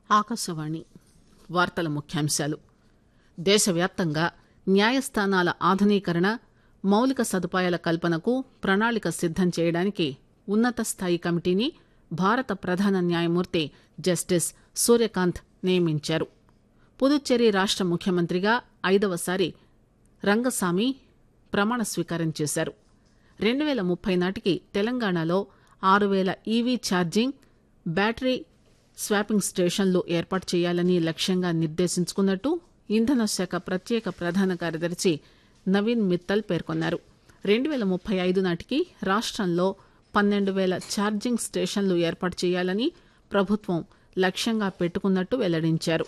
ఆకాశవాణి వార్తల ముఖ్యాంశాలు దేశవ్యాప్తంగా న్యాయస్థానాల ఆధునీకరణ మౌలిక సదుపాయాల కల్పనకు ప్రణాళిక సిద్దం చేయడానికి ఉన్నత స్థాయి కమిటీని భారత ప్రధాన న్యాయమూర్తి జస్టిస్ సూర్యకాంత్ నియమించారు పుదుచ్చేరి రాష్ట ముఖ్యమంత్రిగా ఐదవసారి రంగస్వామి ప్రమాణ స్వీకారం చేశారు రెండు పేల ముప్పై నాటికి తెలంగాణలో ఆరు పేల ఈవీ ఛార్జింగ్ బ్యాటరీ స్వాపింగ్ స్టేషన్లు ఏర్పాటు చేయాలని లక్ష్యంగా నిర్దేశించుకున్నట్టు ఇంధన శాఖ ప్రత్యేక ప్రధాన కార్యదర్శి నవీన్ మిత్తల్ పేర్కొన్నారు రెండు పేల ముప్పై ఐదు నాటికి రాష్టంలో పన్నెండు పేల ఛార్జింగ్ స్టేషన్లు ఏర్పాటు చేయాలని ప్రభుత్వం లక్ష్యంగా పెట్టుకున్నట్టు వెల్లడించారు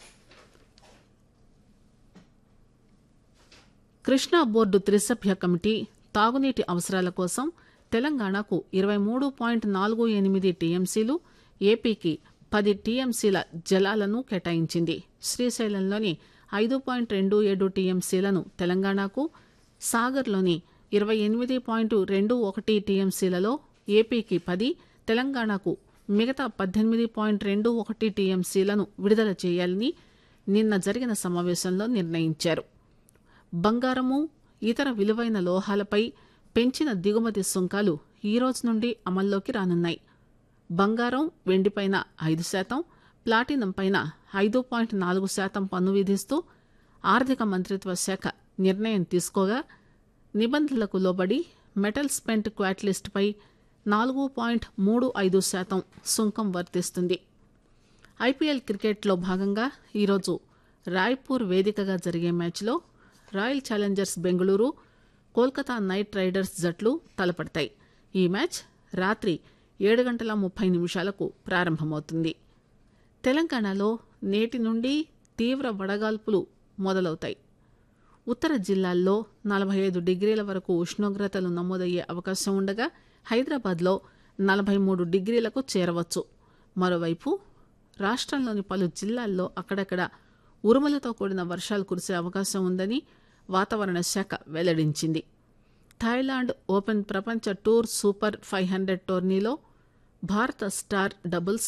కృష్ణా బోర్డు త్రిసభ్య కమిటీ తాగునీటి అవసరాల కోసం తెలంగాణకు ఇరవై మూడు పాయింట్ నాలుగు ఎనిమిది టీఎంసీలు ఏపీకి పది టీఎంసీల జలాలను కేటాయించింది శ్రీశైలంలోని ఐదు పాయింట్ రెండు ఏడు టీఎంసీలను తెలంగాణకు సాగర్లోని ఇరవై ఎనిమిది పాయింట్ రెండు ఒకటి టీఎంసీలలో ఏపీకి పది తెలంగాణకు మిగతా పద్దెనిమిది పాయింట్ రెండు ఒకటి టీఎంసీలను విడుదల చేయాలని నిన్న జరిగిన సమావేశంలో నిర్ణయించారు బంగారము ఇతర విలువైన లోహాలపై పెంచిన దిగుమతి సుంకాలు ఈ రోజు నుండి అమల్లోకి రానున్నాయి బంగారం వెండిపైన ఐదు శాతం ప్లాటినం పైన ఐదు పాయింట్ నాలుగు శాతం పన్ను విధిస్తూ ఆర్థిక మంత్రిత్వ శాఖ నిర్ణయం తీసుకోగా నిబంధనలకు లోబడి మెటల్ స్పెంట్ క్వాట్లిస్ట్పై నాలుగు పాయింట్ మూడు ఐదు శాతం సుంకం వర్తిస్తుంది ఐపీఎల్ క్రికెట్లో భాగంగా ఈరోజు రాయ్పూర్ వేదికగా జరిగే మ్యాచ్లో Royal Challengers Bengaluru Kolkata Knight Riders జట్లు తలపడతాయి ఈ మ్యాచ్ రాత్రి ఏడు గంటల ముప్పై నిమిషాలకు ప్రారంభమవుతుంది తెలంగాణలో నేటి నుండి తీవ్ర వడగాల్పులు మొదలవుతాయి ఉత్తర జిల్లాల్లో నలభై ఐదు డిగ్రీల వరకు ఉష్ణోగ్రతలు నమోదయ్యే అవకాశం ఉండగా హైదరాబాద్లో నలభై మూడు డిగ్రీలకు చేరవచ్చు మరోవైపు రాష్టంలోని పలు జిల్లాల్లో అక్కడక్కడ ఉరుములతో కూడిన వర్షాలు కురిసే అవకాశం ఉందని వాతావరణ శాఖ వెల్లడించింది థాయిలాండ్ ఓపెన్ ప్రపంచ టూర్ సూపర్ ఫైవ్ హండ్రెడ్ టోర్నీలో భారత స్టార్ డబుల్స్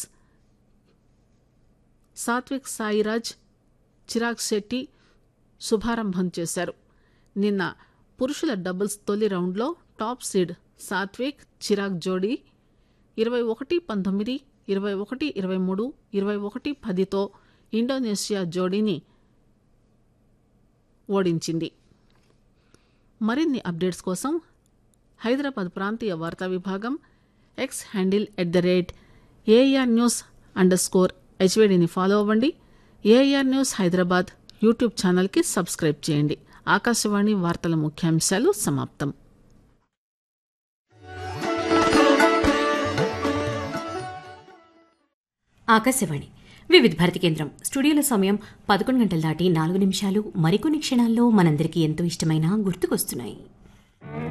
సాత్విక్ సాయిరాజ్ చిరాగ్ శెట్టి శుభారంభం చేశారు నిన్న పురుషుల డబుల్స్ తొలి రౌండ్లో టాప్ సీడ్ సాత్విక్ చిరాగ్ జోడీ ఇరవై ఒకటి పంతొమ్మిది ఇరవై ఒకటి ఇరవై మూడు ఇరవై ఒకటి పదితో ఇండోనేషియా జోడీని ఓడించింది మరిన్ని అప్డేట్స్ కోసం హైదరాబాద్ ప్రాంతీయ వార్తా విభాగం X handle at the rate AIR news underscore హెచ్వేడిని ఫాలో అవ్వండి ఏఆర్ న్యూస్ హైదరాబాద్ యూట్యూబ్ ఛానల్కి సబ్స్క్రైబ్ చేయండి ఆకాశవాణి వార్తల ముఖ్యాంశాలు సమాప్తం ఆకాశవాణి వివిధ భారతి కేంద్రం స్టూడియోలో సమయం పదకొండు గంటల దాటి నాలుగు నిమిషాలు మరికొన్ని క్షణాల్లో మనందరికీ ఎంతో ఇష్టమైన గుర్తుకొస్తున్నాయి